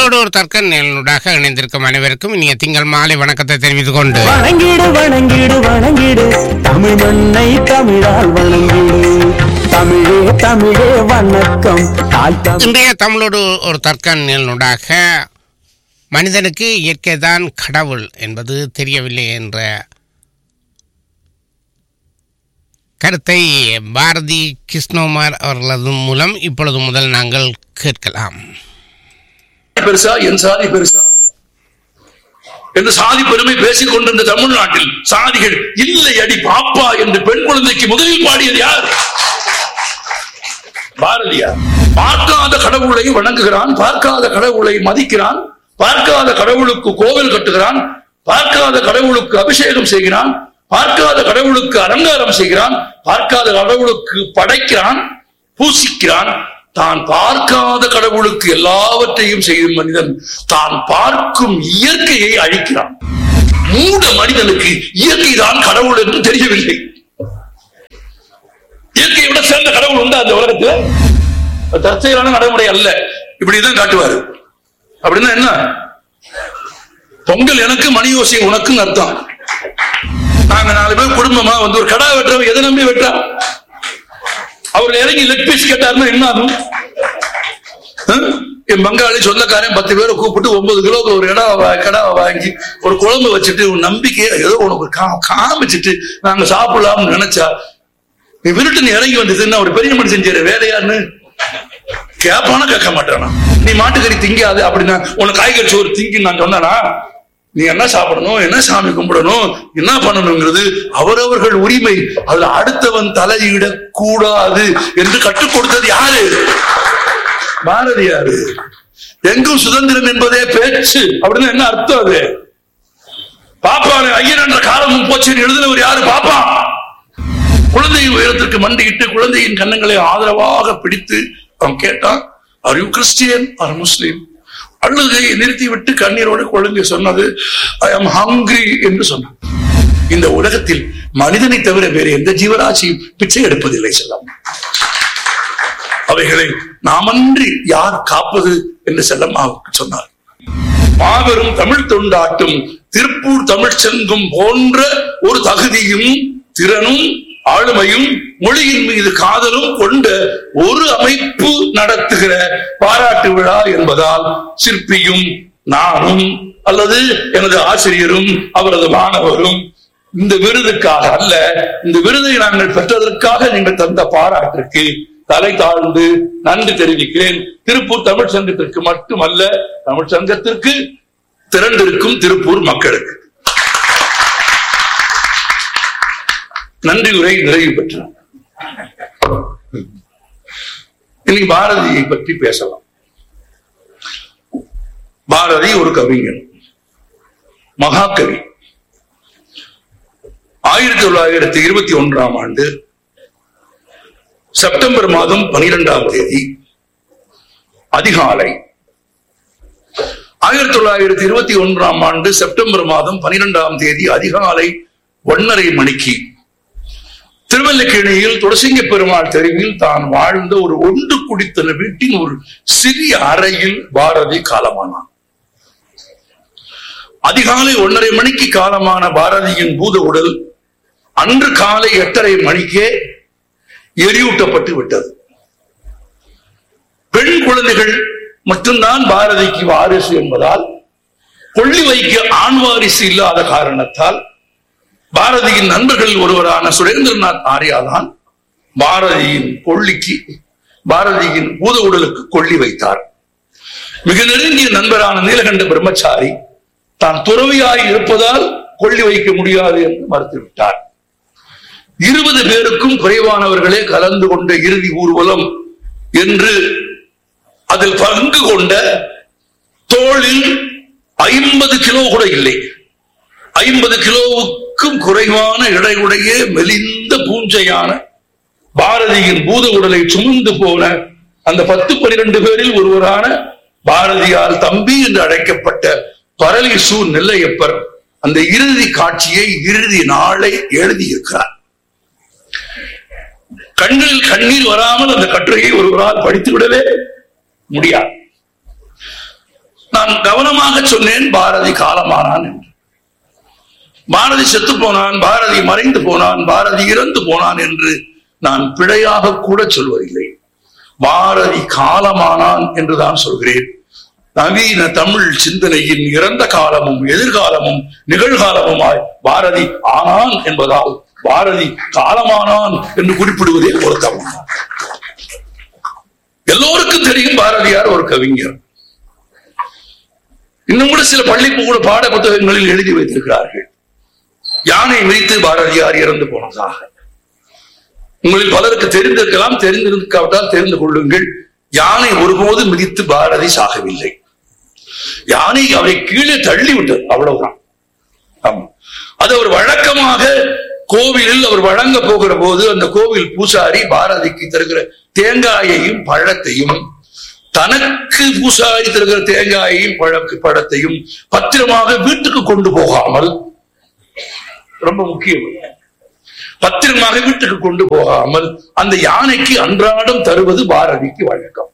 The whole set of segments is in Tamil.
தமிழோடு ஒரு தர்க்க நிகழ்வுடாக இணைந்திருக்கும் அனைவருக்கும் இனிய திங்கள் மாலை வணக்கத்தை தெரிவித்துக் கொண்டு வணங்கிடு வணங்கிடு வணங்கிடு தமிழ் மண்ணை தமிழால் வணங்கிடு தமிழே தமிழே வணக்கம் தாய் தமிழ் இன்றைய தமிழோடு ஒரு தர்க்க நிகழ்வுடாக மனிதனுக்கு இயற்கைதான் கடவுள் என்பது தெரியவில்லை என்ற கருத்தை பாரதி கிருஷ்ணகுமார் அவர்களது மூலம் இப்பொழுது முதல் நாங்கள் கேட்கலாம் பெருசா என் சாதி பெருசா என்று சாதி பெருமை பேசிக் கொண்டிருந்த தமிழ்நாட்டில் சாதிகள் இல்லை அடி பாப்பா என்று பெண் குழந்தைக்கு முதலில் பாடியது யார் பாரதியார் பார்க்காத கடவுளை வணங்குகிறான் பார்க்காத கடவுளை மதிக்கிறான் பார்க்காத கடவுளுக்கு கோவில் கட்டுகிறான் பார்க்காத கடவுளுக்கு அபிஷேகம் செய்கிறான் பார்க்காத கடவுளுக்கு அலங்காரம் செய்கிறான் பார்க்காத கடவுளுக்கு படைக்கிறான் பூசிக்கிறான் தான் பார்க்காத கடவுளுக்கு எல்லாவற்றையும் செய்யும் மனிதன் தான் பார்க்கும் இயற்கையை அழிக்கிறான் மூட மனிதனுக்கு இயற்கை தான் கடவுள் என்று தெரியவில்லை இயற்கையை விட சிறந்த கடவுள் உண்டா அந்த உலகத்துல அது தற்செயலான நடைமுறை அல்ல இப்படிதான் காட்டுவாரு அப்படின்னா என்ன பொங்கல் எனக்கு மணி ஓசை உனக்குன்னு அர்த்தம் நாங்க நாலு பேர் குடும்பமா வந்து ஒரு கடா வெட்டுறவன் எதை நம்பி வெட்டா அவர் இறங்கி லெக் பீஸ் கேட்டாருன்னா என்ன ஆகும் ஆ? என் பங்காளி சொந்தக்காரன் பத்து பேரை கூப்பிட்டு ஒன்பது கிலோக்கு ஒரு இடம் வா- கடாவை வாங்கி ஒரு குழம்பு வச்சுட்டு ஒரு நம்பிக்கையை ஏதோ உனக்கு கா- காமிச்சிட்டு நாங்க சாப்பிடலாம்னு நினைச்சா நீ விருட்டு நீ இறங்கி வந்ததுன்னா ஒரு பெரிய மனுஷன் செய்யற வேலையான்னு கேப்பானா கேட்க மாட்டானா நீ மாட்டுக்கறி திங்காது அப்படின்னா உனக்கு காய்கறி சோறு திங்கி நான் சொன்னானா நீ என்ன சாப்பிடணும் என்ன சாமி கும்பிடணும் என்ன பண்ணணுங்கிறது அவரவர்கள் உரிமை அதுல அடுத்தவன் தலையிடக் கூடாது என்று கற்றுக் கொடுத்தது யாரு பாரதியாரு எங்கும் சுதந்திரம் என்பதே பேச்சு அப்படின்னு என்ன அர்த்தம் அது பாப்பான ஐயன் என்ற காலமும் போச்சு எழுதினவர் யாரு பாப்பா குழந்தையின் உயரத்திற்கு மண்டியிட்டு குழந்தையின் கன்னங்களை ஆதரவாக பிடித்து அவன் கேட்டான் are you Christian or Muslim அழுகையை நிறுத்திவிட்டு கண்ணீரோடு குழந்தை சொன்னது ஐ அம் ஹங்கிரி என்று சொன்னான் இந்த உலகத்தில் மனிதனை தவிர வேறு எந்த ஜீவராசியும் பிச்சை எடுப்பதில்லை செல்லம் அவைகளை நாமன்றி யார் காப்பது என்று செல்லம்மாவுக்கு சொன்னார் மாபெரும் தமிழ் தொண்டாட்டும் திருப்பூர் தமிழ்ச் சங்கம் போன்ற ஒரு தகுதியும் திறனும் ஆளுமையும் மொழியின் மீது காதலும் கொண்ட ஒரு அமைப்பு நடத்துகிற பாராட்டு விழா என்பதால் சிற்பியும் நானும் அல்லது எனது ஆசிரியரும் அவரது மாணவரும் இந்த விருதுக்காக அல்ல இந்த விருதை நாங்கள் பெற்றதற்காக நீங்கள் தந்த பாராட்டிற்கு தலை தாழ்ந்து நன்றி தெரிவிக்கிறேன் திருப்பூர் தமிழ் சங்கத்திற்கு மட்டுமல்ல தமிழ் சங்கத்திற்கு திரண்டிருக்கும் திருப்பூர் மக்களுக்கு நன்றி உரை நிறைவு பெற்றார் இனி பாரதியை பற்றி பேசலாம் பாரதி ஒரு கவிஞன் மகாகவி ஆயிரத்தி தொள்ளாயிரத்தி இருபத்தி ஒன்றாம் ஆண்டு செப்டம்பர் மாதம் பனிரெண்டாம் தேதி அதிகாலை ஆயிரத்தி தொள்ளாயிரத்தி இருபத்தி ஒன்றாம் ஆண்டு செப்டம்பர் மாதம் பனிரெண்டாம் தேதி அதிகாலை ஒன்னரை மணிக்கு திருவல்லிக்கேணியில் துளசிங்க பெருமாள் தெருவில் தான் வாழ்ந்த ஒரு ஒன்று குடித்தன வீட்டின் ஒரு சிறிய அறையில் பாரதி காலமானான் அதிகாலை ஒன்னரை மணிக்கு காலமான பாரதியின் பூத உடல் அன்று காலை எட்டரை மணிக்கே எரியூட்டப்பட்டு விட்டது பெண் குழந்தைகள் மட்டும்தான் பாரதிக்கு வாரிசு என்பதால் கொள்ளி வைக்க ஆண் வாரிசு இல்லாத காரணத்தால் பாரதியின் நண்பர்கள் ஒருவரான சுரேந்திரநாத் ஆர்யாதான் பாரதியின் கொள்ளிக்கு பாரதியின் பூத உடலுக்கு கொள்ளி வைத்தார் மிக நெருங்கிய நண்பரான நீலகண்ட பிரம்மச்சாரி தான் துறவியாய் இருப்பதால் கொள்ளி வைக்க முடியாது என்று மறுத்துவிட்டார் இருபது பேருக்கும் குறைவானவர்களே கலந்து கொண்ட இறுதி ஊர்வலம் என்று அதில் பங்கு கொண்ட தோளில் ஐம்பது கிலோ கூட இல்லை ஐம்பது கிலோவுக்கும் குறைவான எடையுடைய மெலிந்த பூஞ்சையான பாரதியின் பூத உடலை சுமந்து போன அந்த பத்து பனிரெண்டு பேரில் ஒருவரான பாரதியார் தம்பி என்று அழைக்கப்பட்ட பரலி சு நெல்லையப்பர் அந்த இறுதி காட்சியை இறுதி நாளை எழுதியிருக்கிறார் கண்களில் கண்ணீர் வராமல் அந்த கட்டுரையை ஒருவரால் படித்து விடவே முடியாது நான் பிழையாக சொன்னேன் பாரதி காலமானான் என்று பாரதி செத்து போனான் பாரதி மறைந்து போனான் பாரதி இறந்து போனான் என்று நான் பிழையாக கூட சொல்வதில்லை பாரதி காலமானான் என்றுதான் சொல்கிறேன் நவீன தமிழ் சிந்தனையின் இறந்த காலமும் எதிர்காலமும் நிகழ்காலமுமாய் பாரதி ஆனான் என்பதால் பாரதி காலமானான் என்று குறிப்பிடுவதே பொருத்தம் எல்லோருக்கும் தெரியும் பாரதியார் ஒரு கவிஞர் இன்னும் கூட சில பள்ளி கூட பாட புத்தகங்களில் எழுதி வைத்திருக்கிறார்கள் யானை மிதித்து பாரதியார் இறந்து போனதாக உங்களில் பலருக்கு தெரிந்திருக்கலாம் தெரிந்திருக்காவிட்டால் தெரிந்து கொள்ளுங்கள் யானை ஒருபோது மிதித்து பாரதி சாகவில்லை யானை அவரை கீழே தள்ளி விட்டது அவ்வளவுதான் ஆமா. அது அவர் வழக்கமாக கோவிலில் அவர் வழங்க போகிற போது அந்த கோவில் பூசாரி பாரதிக்கு தருகிற தேங்காயையும் பழத்தையும் தனக்கு பூசாரி தருகிற தேங்காயையும் பழக்கு பழத்தையும் பத்திரமாக வீட்டுக்கு கொண்டு போகாமல் ரொம்ப முக்கியம் பத்திரமாக வீட்டுக்கு கொண்டு போகாமல் அந்த யானைக்கு அன்றாடம் தருவது பாரதிக்கு வழக்கம்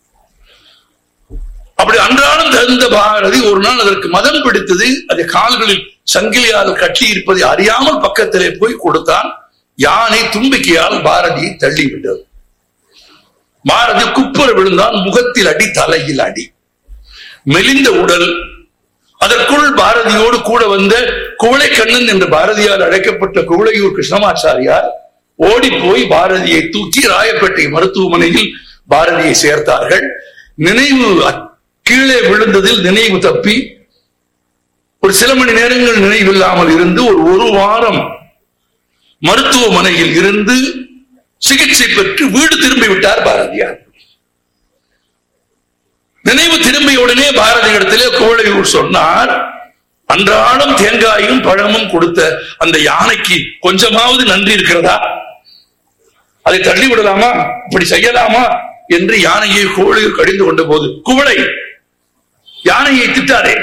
அப்படி அன்றாடம் தகுந்த பாரதி ஒரு நாள் அதற்கு மதம் பிடித்தது அதை கால்களில் சங்கிலியால் கட்டி இருப்பதை அறியாமல் பக்கத்திலே போய் கொடுத்தான் யானை தும்பிக்கையால் பாரதியை தள்ளிவிட்டது பாரதி குப்புற விழுந்தான் முகத்தில் அடி தலையில் அடி மெலிந்த உடல் அதற்குள் பாரதியோடு கூட வந்த குவளை கண்ணன் என்று பாரதியால் அழைக்கப்பட்ட குவளையூர் கிருஷ்ணமாச்சாரியார் ஓடி போய் பாரதியை தூக்கி ராயப்பேட்டை மருத்துவமனையில் பாரதியை சேர்த்தார்கள் நினைவு அ- கீழே விழுந்ததில் நினைவு தப்பி ஒரு சில மணி நேரங்கள் நினைவில்லாமல் இருந்து ஒரு ஒரு வாரம் மருத்துவமனையில் இருந்து சிகிச்சை பெற்று வீடு திரும்பி விட்டார் பாரதியார் நினைவு திரும்பிய உடனே பாரதி இடத்திலே கோழையூர் சொன்னார் அன்றாடம் தேங்காயும் பழமும் கொடுத்த அந்த யானைக்கு கொஞ்சமாவது நன்றி இருக்கிறதா அதை தள்ளி விடலாமா இப்படி செய்யலாமா என்று யானையை கோழையூர் கடிந்து கொண்ட போது குவளை யானையை திட்டாரே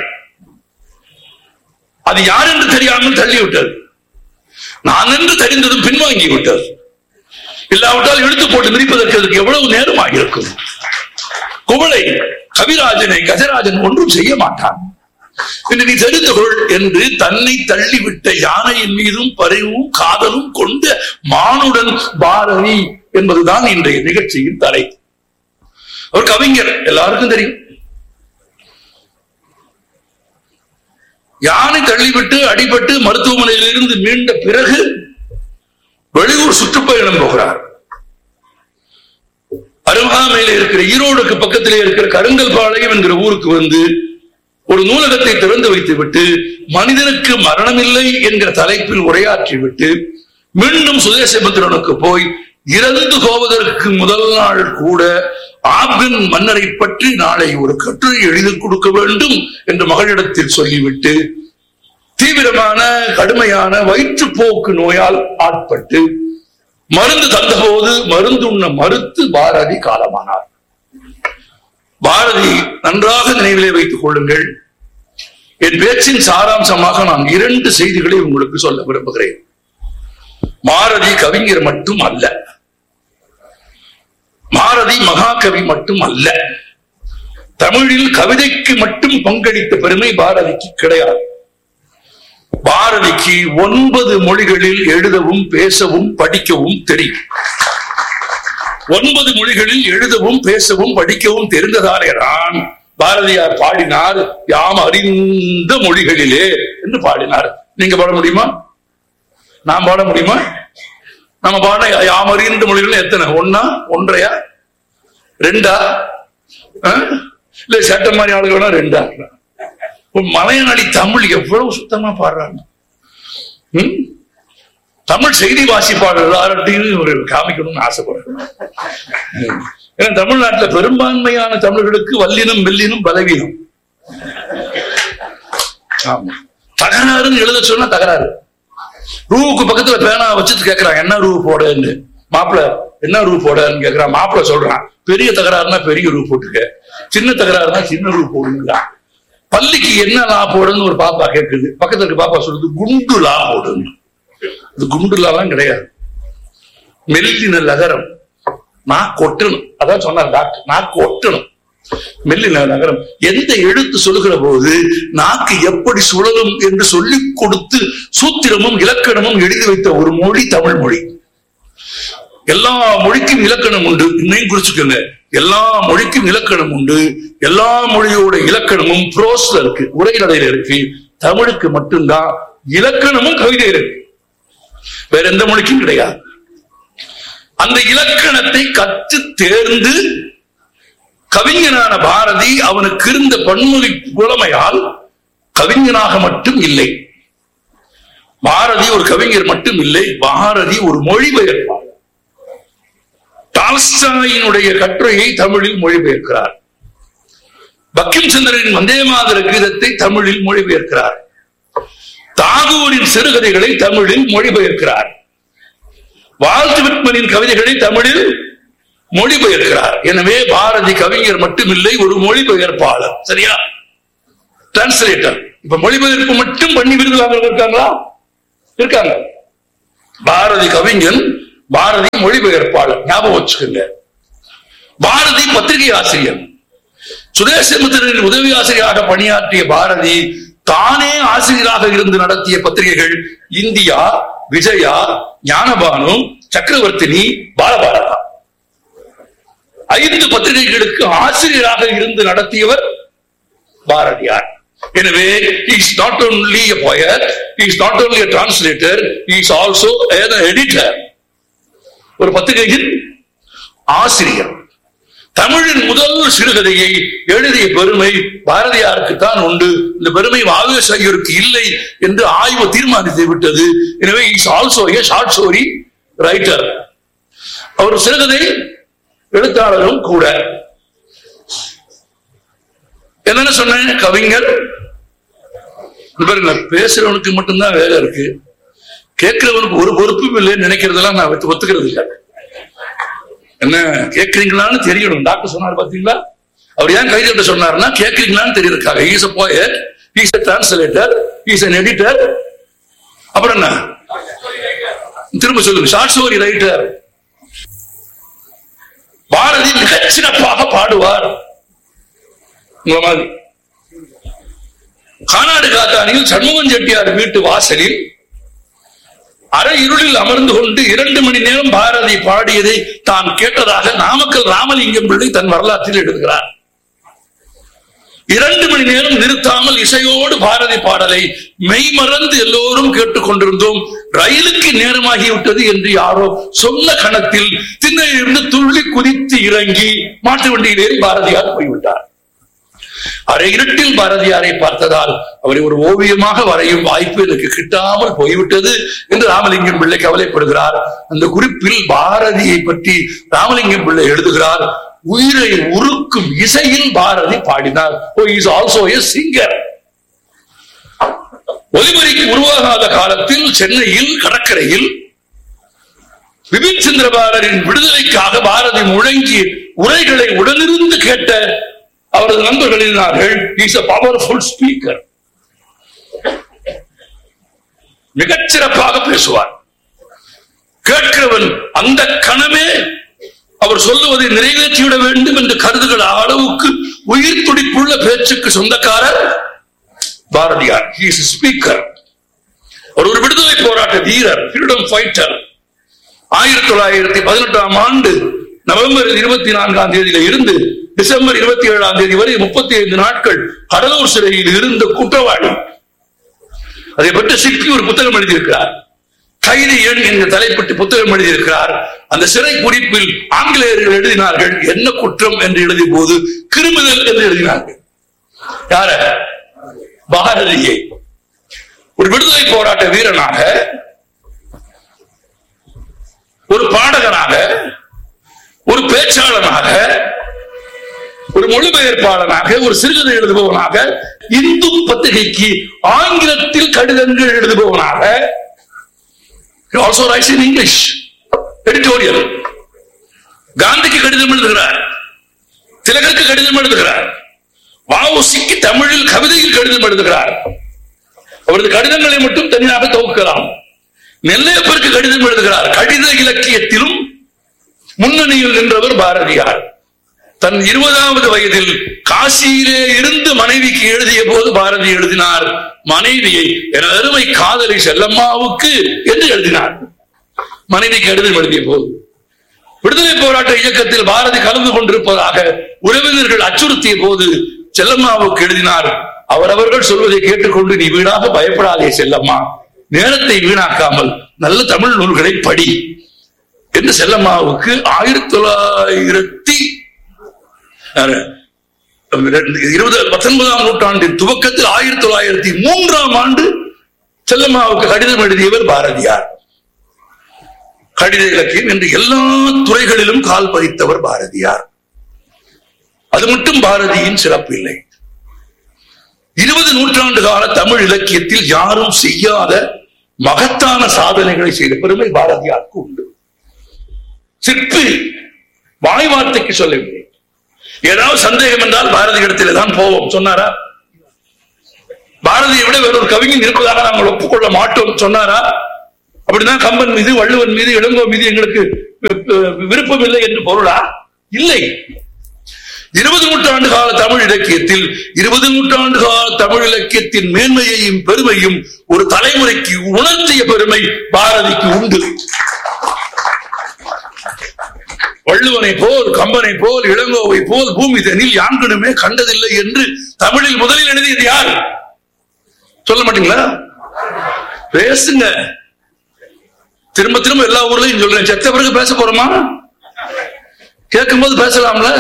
அது யார் என்று தெரியாமல் தள்ளிவிட்டது நான் என்று தெரிந்ததும் பின்வாங்கி விட்டது இல்லாவிட்டால் இழுத்து போட்டு மிதிப்பதற்கு அதுக்கு எவ்வளவு நேரம் ஆகியிருக்கும் குவளை கவிராஜனை கஜராஜன் ஒன்றும் செய்ய மாட்டான் இன்று நீ தெரிந்து கொள் என்று தன்னை தள்ளிவிட்ட யானையின் மீதும் பரிவும் காதலும் கொண்ட மானுடன் பாரதி என்பதுதான் இன்றைய நிகழ்ச்சியின் தலை அவர் கவிஞர் எல்லாருக்கும் தெரியும் யானை தள்ளிவிட்டு அடிபட்டு மருத்துவமனையிலிருந்து மீண்ட பிறகு வெளியூர் சுற்றுப்பயணம் போகிறார் அருகாமையில இருக்கிற ஈரோடுக்கு பக்கத்திலே இருக்கிற கருங்கல் பாளையம் என்கிற ஊருக்கு வந்து ஒரு நூலகத்தை திறந்து வைத்துவிட்டு மனிதனுக்கு மரணமில்லை என்கிற தலைப்பில் உரையாற்றி விட்டு மீண்டும் சுதேசபுத்திரனுக்கு போய் இறந்து போவதற்கு முதல் நாள் கூட ஆபின் மன்னரை பற்றி நாளை ஒரு கட்டுரை எழுதி கொடுக்க வேண்டும் என்று மகளிடத்தில் சொல்லிவிட்டு தீவிரமான கடுமையான வயிற்றுப்போக்கு நோயால் ஆட்பட்டு மருந்து தந்தபோது மருந்து உண்ண மறுத்து பாரதி காலமானார் பாரதி நன்றாக நினைவிலே வைத்துக் கொள்ளுங்கள் என் பேச்சின் சாராம்சமாக நான் இரண்டு செய்திகளை உங்களுக்கு சொல்ல விரும்புகிறேன் பாரதி கவிஞர் மட்டும் அல்ல பாரதி மகாகவி மட்டும் அல்ல தமிழில் கவிதைக்கு மட்டும் பங்களித்த பெருமை பாரதிக்கு கிடையாது பாரதிக்கு ஒன்பது மொழிகளில் எழுதவும் பேசவும் படிக்கவும் தெரியும் ஒன்பது மொழிகளில் எழுதவும் பேசவும் படிக்கவும் தெரிந்ததாலேதான் பாரதியார் பாடினார் யாம் அறிந்த மொழிகளிலே என்று பாடினார் நீங்க பாட முடியுமா நான் பாட முடியுமா நம்ம பாட யாம் அறிந்த மொழிகள் எத்தனை ஒன்னா ஒன்றையா ரெண்டா ஆ? இல்ல சட்ட மாதிரி ஆளுங்க வேணா ரெண்டா ஒரு மலையாளி தமிழ் எவ்வளவு சுத்தமா பாடுறாங்க ம்? தமிழ் செய்தி வாசிப்பாளர் எல்லார்ட்டையும் ஒரு காமிக்கணும்னு ஆசைப்படுறேன் ம். ஏன்னா தமிழ்நாட்டுல பெரும்பான்மையான தமிழர்களுக்கு வல்லினம் வெல்லினம் பலவீனம் ஆமா தகராறுன்னு எழுத சொன்னா தகராறு ரூவுக்கு பக்கத்துல பேனா வச்சுட்டு கேக்குறாங்க என்ன ரூ போடுன்னு மாப்பிள என்ன ரூ போடுன்னு கேக்குறான் மாப்பிள சொல்றான் பெரிய தகராறுனா பெரிய ரூ போட்டுக்க சின்ன தகராறுனா சின்ன ரூ போடுங்கிறான் பள்ளிக்கு என்ன லா போடுன்னு ஒரு பாப்பா கேக்குது பக்கத்துல இருக்க பாப்பா சொல்லுது குண்டு லா போடுன்னு இது குண்டு லாலாம் கிடையாது மெல்லின லகரம் நான் கொட்டணும் அதான் சொன்னார் டாக்டர் நான் கொட்டணும் மெல்லின நகரம் எந்த எழுத்து சொல்லுகிற போது நாக்கு எப்படி சுழலும் என்று சொல்லிக் கொடுத்து சூத்திரமும் இலக்கணமும் எழுதி வைத்த ஒரு மொழி தமிழ் மொழி எல்லா மொழிக்கும் இலக்கணம் உண்டு இன்னையும் குறிச்சுக்கோங்க எல்லா மொழிக்கும் இலக்கணம் உண்டு எல்லா மொழியோட இலக்கணமும் ப்ரோஸ்ல இருக்கு உரைநடையில இருக்கு தமிழுக்கு மட்டும்தான் இலக்கணமும் கவிதை இருக்கு வேற எந்த மொழிக்கும் கிடையாது அந்த இலக்கணத்தை கற்று தேர்ந்து கவிஞனான பாரதி அவனுக்கு இருந்த பன்மொழி புலமையால் கவிஞனாக மட்டும் இல்லை பாரதி ஒரு கவிஞர் மட்டும் இல்லை பாரதி ஒரு மொழிபெயர்ப்பாளர் டால்ஸ்டாயினுடைய கட்டுரையை தமிழில் மொழிபெயர்க்கிறார் பக்கிம் சந்திரனின் வந்தே மாதர கீதத்தை தமிழில் மொழிபெயர்க்கிறார் தாகூரின் சிறுகதைகளை தமிழில் மொழிபெயர்க்கிறார் வாழ்த்து விட்மனின் கவிதைகளை தமிழில் மொழிபெயர்க்கிறார் எனவே பாரதி கவிஞர் மட்டுமில்லை ஒரு மொழிபெயர்ப்பாளர் சரியா டிரான்ஸ்லேட்டர் இப்ப மொழிபெயர்ப்பு மட்டும் பண்ணி விருது வாங்குறவங்க இருக்காங்களா இருக்காங்க பாரதி கவிஞன் பாரதி மொழிபெயர்ப்பாளர் ஞாபகம் வச்சுக்கோங்க பாரதி பத்திரிகை ஆசிரியர் சுதேசமித்திரனின் உதவி ஆசிரியராக பணியாற்றிய பாரதி தானே ஆசிரியராக இருந்து நடத்திய பத்திரிகைகள் இந்தியா விஜயா ஞானபானு சக்கரவர்த்தினி பாலபாரதா ஐந்து பத்திரிகைகளுக்கு ஆசிரியராக இருந்து நடத்தியவர் பாரதியார் எனவே is not only a poet he is not only a translator he is also an editor ஒரு பத்திரிகையின் ஆசிரியர் தமிழின் முதல் சிறுகதையை எழுதிய பெருமை பாரதியாருக்கு தான் உண்டு இந்த பெருமை வாவேசையருக்கு இல்லை என்று ஆய்வு தீர்மானித்து விட்டது எனவே is also a short story writer அவர் சிறுகதை எழுத்தாளரும் கூட என்னன்னு சொன்னேன் கவிஞர் இந்த பாருங்க பேசுறவனுக்கு மட்டும்தான் வேலை இருக்கு கேட்கிறவனுக்கு ஒரு பொறுப்பும் இல்லைன்னு நினைக்கிறதெல்லாம் நான் ஒத்து- ஒத்துக்கிறது இல்லை என்ன கேட்கறீங்களான்னு தெரியணும் டாக்டர் சொன்னார் பாத்தீங்களா அவர் ஏன் கைது சொன்னாருன்னா கேட்கறீங்களான்னு தெரியறதுக்காக is a poet is a translator is an editor அப்புறம் என்ன திரும்ப சொல்லுங்க ஷார்ட் ஸ்டோரி ரைட்டர் பாரதி மிகச் சிறப்பாக பாடுவார் உங்களை மாதிரி கானாடு காத்தானியில் சண்முகன் செட்டியார் வீட்டு வாசலில் அரை இருளில் அமர்ந்து கொண்டு இரண்டு மணி நேரம் பாரதி பாடியதை தான் கேட்டதாக நாமக்கல் ராமலிங்கம் பிள்ளை தன் வரலாற்றில் எழுதுகிறார் இரண்டு மணி நேரம் நிறுத்தாமல் இசையோடு பாரதி பாடலை மெய்மறந்து எல்லோரும் கேட்டுக்கொண்டிருந்தோம் ரயிலுக்கு நேரமாகிவிட்டது என்று யாரோ சொன்ன கணத்தில் திண்ணையிலிருந்து துள்ளி குதித்து இறங்கி மாட்டு வண்டியில் ஏறி பாரதியார் போய்விட்டார் அரை இருட்டில் பாரதியாரை பார்த்ததால் அவரை ஒரு ஓவியமாக வரையும் வாய்ப்பு எனக்கு கிட்டாமல் போய்விட்டது என்று ராமலிங்கம் பிள்ளை கவலைப்படுகிறார் அந்த குறிப்பில் பாரதியை பற்றி ராமலிங்கம் பிள்ளை எழுதுகிறார் உயிரை உருக்கும் இசையில் பாரதி பாடினார் oh is also a singer ஒலிபரிக்கு உருவாகாத காலத்தில் சென்னையில் கடற்கரையில் விபின் சந்திரபாலரின் விடுதலைக்காக பாரதி முழங்கி உரைகளை உடனிருந்து கேட்ட அவரது நண்பர்கள் எழுதினார்கள் இஸ் a பவர்ஃபுல் ஸ்பீக்கர் மிகச்சிறப்பாக பேசுவார் கேட்கிறவன் அந்த கணமே அவர் சொல்லுவதை நிறைவேற்றிவிட வேண்டும் என்று கருதுகிற அளவுக்கு உயிர் துடிப்புள்ள பேச்சுக்கு சொந்தக்காரர் பாரதியார் இஸ் ஸ்பீக்கர் அவர் ஒரு விடுதலை போராட்ட வீரர் ஃப்ரீடம் ஃபைட்டர் ஆயிரத்தி தொள்ளாயிரத்தி பதினெட்டாம் ஆண்டு நவம்பர் இருபத்தி நான்காம் தேதியில இருந்து டிசம்பர் இருபத்தி ஏழாம் தேதி வரை முப்பத்தி ஐந்து நாட்கள் கடலூர் சிறையில் இருந்த குற்றவாளி அதை பற்றி சிக்கி ஒரு புத்தகம் எழுதியிருக்கிறார் கைதி எண் என்ற தலைப்பட்டு புத்தகம் எழுதியிருக்கிறார் அந்த சிறை குறிப்பில் ஆங்கிலேயர்கள் எழுதினார்கள் என்ன குற்றம் என்று எழுதிய போது கிரிமினல் என்று எழுதினார்கள் யார பாரதியை ஒரு விடுதலை போராட்ட வீரனாக ஒரு பாடகனாக ஒரு பேச்சாளனாக ஒரு மொழிபெயர்ப்பாளனாக ஒரு சிறுகதை எழுதுபவனாக இந்து பத்திரிகைக்கு ஆங்கிலத்தில் கடிதங்கள் எழுதுபவனாக also writes in English editorial காந்திக்கு கடிதம் எழுதுகிறார் திலகருக்கு கடிதம் எழுதுகிறார் வாவுசிக்கு தமிழில் கவிதையில் கடிதம் எழுதுகிறார் அவரது கடிதங்களை மட்டும் தனியாக தொகுக்கலாம் நெல்லையப்பருக்கு கடிதம் எழுதுகிறார் கடித இலக்கியத்திலும் முன்னணியில் நின்றவர் பாரதியார் தன் இருபதாவது வயதில் காசியிலே இருந்து மனைவிக்கு எழுதிய போது பாரதி எழுதினார் மனைவியை என் அருமை காதலி செல்லம்மாவுக்கு என்று எழுதினார் மனைவிக்கு கடிதம் எழுதிய போது விடுதலை போராட்ட இயக்கத்தில் பாரதி கலந்து கொண்டிருப்பதாக உறவினர்கள் அச்சுறுத்திய போது செல்லம்மாவுக்கு எழுதினார் அவரவர்கள் சொல்வதை கேட்டுக்கொண்டு நீ வீணாக பயப்படாதே செல்லம்மா நேரத்தை வீணாக்காமல் நல்ல தமிழ் நூல்களை படி என்று செல்லம்மாவுக்கு ஆயிரத்தி தொள்ளாயிரத்தி அஹ், இருபது பத்தொன்பதாம் நூற்றாண்டின் துவக்கத்தில் ஆயிரத்தி தொள்ளாயிரத்தி மூன்றாம் ஆண்டு செல்லம்மாவுக்கு கடிதம் எழுதியவர் பாரதியார் கடித இலக்கியம் என்று எல்லா துறைகளிலும் கால் பதித்தவர் பாரதியார் அது மட்டும் பாரதியின் சிறப்பு இல்லை இருபது நூற்றாண்டு கால தமிழ் இலக்கியத்தில் யாரும் செய்யாத மகத்தான சாதனைகளை செய்த பெருமை பாரதியாருக்கு உண்டு சிற்பி வாய் வார்த்தைக்கு சொல்லவில்லை ஏதாவது சந்தேகம் என்றால் பாரதி இடத்திலே தான் போவோம் சொன்னாரா பாரதியை விட வேறொரு கவிஞன் இருப்பதாக நாங்கள் ஒப்புக்கொள்ள மாட்டோம் சொன்னாரா அப்படிதான் கம்பன் மீது வள்ளுவன் மீது இளங்கோ மீது எங்களுக்கு வி- வி- விருப்பம் இல்லை என்று பொருளா இல்லை இருபது நூற்றாண்டு கால தமிழ் இலக்கியத்தில் இருபது நூற்றாண்டு கால தமிழ் இலக்கியத்தின் மேன்மையையும் பெருமையும் ஒரு தலைமுறைக்கு உணர்த்திய பெருமை பாரதிக்கு உண்டு வள்ளுவனை போல் கம்பனை போல் இளங்கோவை போல் பூமி தனில் யான்கனுமே கண்டதில்லை என்று தமிழில் முதலில் எழுதியது யார் சொல்ல மாட்டீங்களா பேசுங்க திரும்ப திரும்ப எல்லா ஊர்லயும் சொல்றேன் செத்த பிறகு பேச போறோமா கேட்கும்போது பேசலாம்ல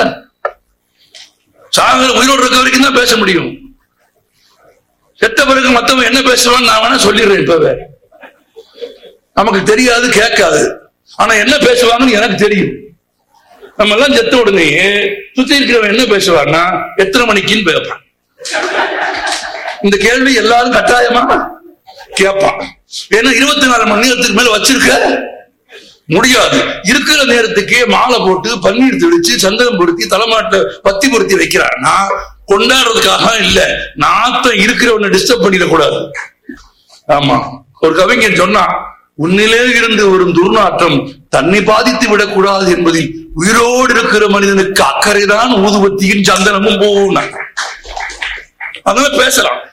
சாகர உயிரோடு இருக்க வரைக்கும் தான் பேச முடியும் செத்த பிறகு மத்தவன் என்ன பேசுவான்னு நான் வேணா சொல்லிடுறேன் இப்பவே நமக்கு தெரியாது கேட்காது ஆனா என்ன பேசுவாங்கன்னு எனக்கு தெரியும் நம்ம எல்லாம் செத்த உடனே சுத்தி இருக்கிறவன் என்ன பேசுவான்னா எத்தனை மணிக்குன்னு கேட்பான் இந்த கேள்வி எல்லாரும் கட்டாயமா கேட்பான் ஏன்னா இருபத்தி நாலு மணி நேரத்துக்கு மேல வச்சிருக்க முடியாது இருக்கிற நேரத்துக்கே மாலை போட்டு பன்னீர் தெளிச்சு சந்தனம் பொருத்தி தலைமாட்ட பத்தி பொருத்தி வைக்கிறான்னா கொண்டாடுறதுக்காக இல்ல நாத்தம் இருக்கிறவனை டிஸ்டர்ப் பண்ணிடக்கூடாது ஆமா ஒரு கவிஞன் சொன்னான் உன்னிலே இருந்து வரும் துர்நாற்றம் தன்னை பாதித்து விடக்கூடாது என்பதில் உயிரோடு இருக்கிற மனிதனுக்கு அக்கறைதான் ஊதுபத்தியின் சந்தனமும் போன அதனால பேசலாம்